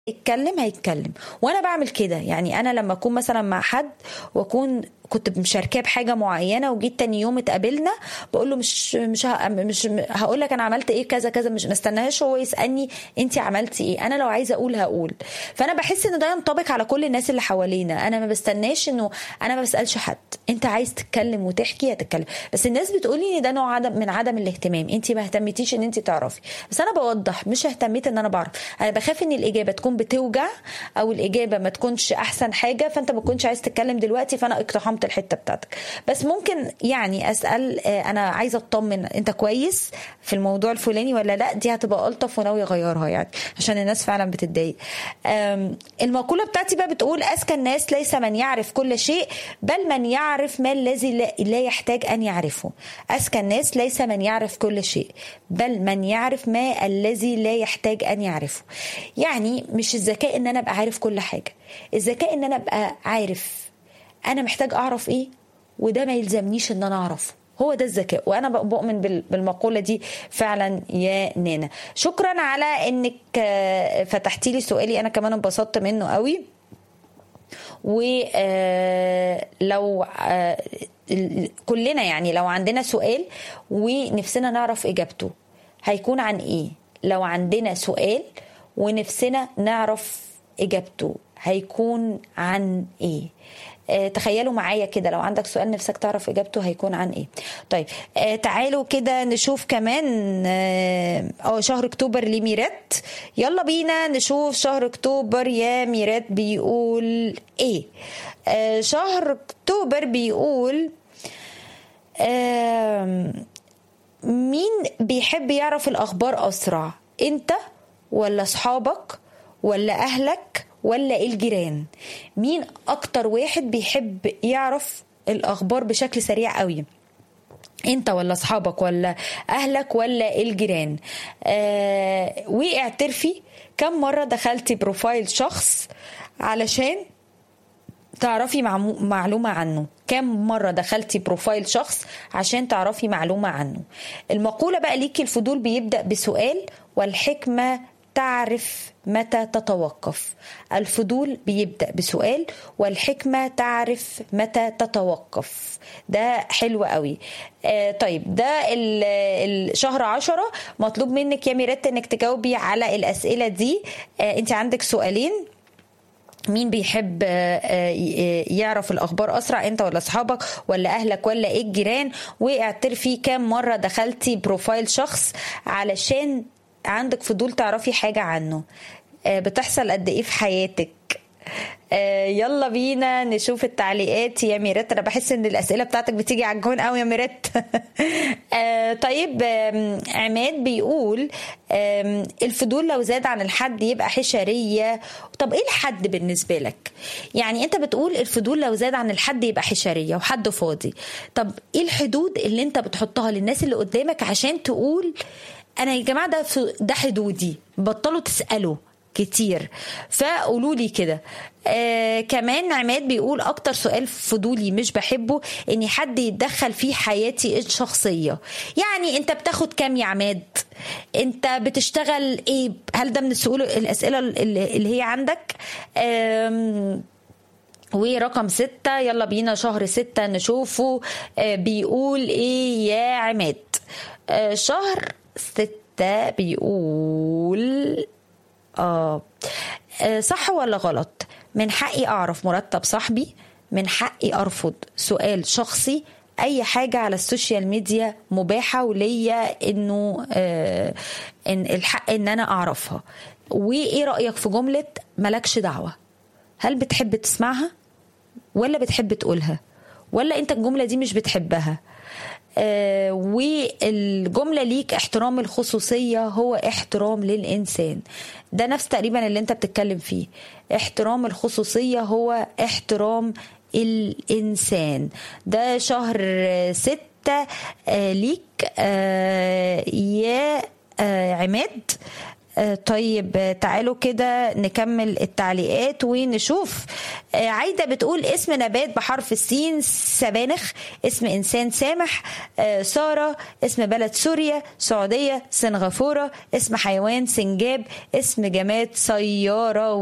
يتكلم هيتكلم وانا بعمل كده يعني انا لما اكون مثلا مع حد واكون كنت مشاركاه بحاجه معينه وجيت تاني يوم اتقابلنا بقول له مش مش ه- مش هقول لك انا عملت ايه كذا كذا مش ما استناهاش هو يسالني انت عملتي ايه انا لو عايزه اقول هقول فانا بحس ان ده ينطبق على كل الناس اللي حوالينا انا ما بستناش انه انا ما بسالش حد انت عايز تتكلم وتحكي هتتكلم بس الناس بتقولي ان ده نوع عدم من عدم الاهتمام انت ما اهتمتيش ان انت تعرفي بس انا بوضح مش اهتميت ان انا بعرف انا بخاف ان الاجابه تكون بتوجع او الاجابه ما تكونش احسن حاجه فانت ما تكونش عايز تتكلم دلوقتي فانا اقتحمت الحته بتاعتك بس ممكن يعني اسال آه، انا عايزه اطمن انت كويس في الموضوع الفلاني ولا لا دي هتبقى الطف وناوي اغيرها يعني عشان الناس فعلا بتتضايق آم، المقوله بتاعتي بقى بتقول اذكى الناس ليس من يعرف كل شيء بل من يعرف ما الذي لا- لا يحتاج ان يعرفه اذكى الناس ليس من يعرف كل شيء بل من يعرف ما الذي لا يحتاج ان يعرفه يعني مش الذكاء ان انا ابقى عارف كل حاجه الذكاء ان انا ابقى عارف انا محتاج اعرف ايه وده ما يلزمنيش ان انا اعرفه هو ده الذكاء وانا ب- بؤمن بال- بالمقوله دي فعلا يا نانا شكرا على انك آه، فتحتي لي سؤالي انا كمان انبسطت منه قوي ولو كلنا يعني لو عندنا سؤال ونفسنا نعرف اجابته هيكون عن ايه لو عندنا سؤال ونفسنا نعرف اجابته هيكون عن ايه آه، تخيلوا معايا كده لو عندك سؤال نفسك تعرف اجابته هيكون عن ايه طيب آه، تعالوا كده نشوف كمان اه آه، شهر اكتوبر لميرات يلا بينا نشوف شهر اكتوبر يا ميرات بيقول ايه آه، شهر اكتوبر بيقول آم، مين بيحب يعرف الاخبار اسرع انت ولا اصحابك ولا اهلك ولا الجيران مين اكتر واحد بيحب يعرف الاخبار بشكل سريع قوي انت ولا اصحابك ولا اهلك ولا الجيران آه واعترفي كم مره دخلتي بروفايل شخص علشان تعرفي معمو- معلومة عنه كم مرة دخلتي بروفايل شخص عشان تعرفي معلومة عنه المقولة بقى ليكي الفضول بيبدأ بسؤال والحكمة تعرف متى تتوقف الفضول بيبدأ بسؤال والحكمة تعرف متى تتوقف ده حلو قوي آه طيب ده ال- الشهر عشرة مطلوب منك يا ميرات انك تجاوبي على الأسئلة دي آه انت عندك سؤالين مين بيحب آه، آه، يعرف الاخبار اسرع انت ولا اصحابك ولا اهلك ولا ايه الجيران واعترفي كام مره دخلتي بروفايل شخص علشان عندك فضول تعرفي حاجه عنه آه، بتحصل قد ايه في حياتك آه، يلا بينا نشوف التعليقات يا ميرات انا بحس ان الاسئله بتاعتك بتيجي على الجون قوي يا ميرات آه، طيب آم، عماد بيقول آم، الفضول لو زاد عن الحد يبقى حشريه طب ايه الحد بالنسبه لك يعني انت بتقول الفضول لو زاد عن الحد يبقى حشريه وحد فاضي طب ايه الحدود اللي انت بتحطها للناس اللي قدامك عشان تقول انا يا جماعه ده في- ده حدودي بطلوا تسالوا كتير فقولوا لي كده آه كمان عماد بيقول اكتر سؤال فضولي مش بحبه ان حد يتدخل في حياتي الشخصيه يعني انت بتاخد كام يا عماد انت بتشتغل ايه هل ده من السؤال الاسئله اللي اللي هي عندك آم ورقم ستة يلا بينا شهر ستة نشوفه آه، بيقول ايه يا عماد آه، شهر ستة بيقول آه آه، صح ولا غلط من حقي أعرف مرتب صاحبي من حقي أرفض سؤال شخصي أي حاجة على السوشيال ميديا مباحة وليا إنه آه إن الحق إن أنا أعرفها وإيه رأيك في جملة ملكش دعوة هل بتحب تسمعها ولا بتحب تقولها ولا انت الجمله دي مش بتحبها آه والجمله ليك احترام الخصوصيه هو احترام للانسان ده نفس تقريبا اللي انت بتتكلم فيه احترام الخصوصيه هو احترام الانسان ده شهر آه، ستة آه ليك آه يا آه عماد آه، طيب آه، تعالوا كده نكمل التعليقات ونشوف آه، عايدة بتقول اسم نبات بحرف السين سبانخ اسم إنسان سامح آه، سارة اسم بلد سوريا سعودية سنغافورة اسم حيوان سنجاب اسم جماد سيارة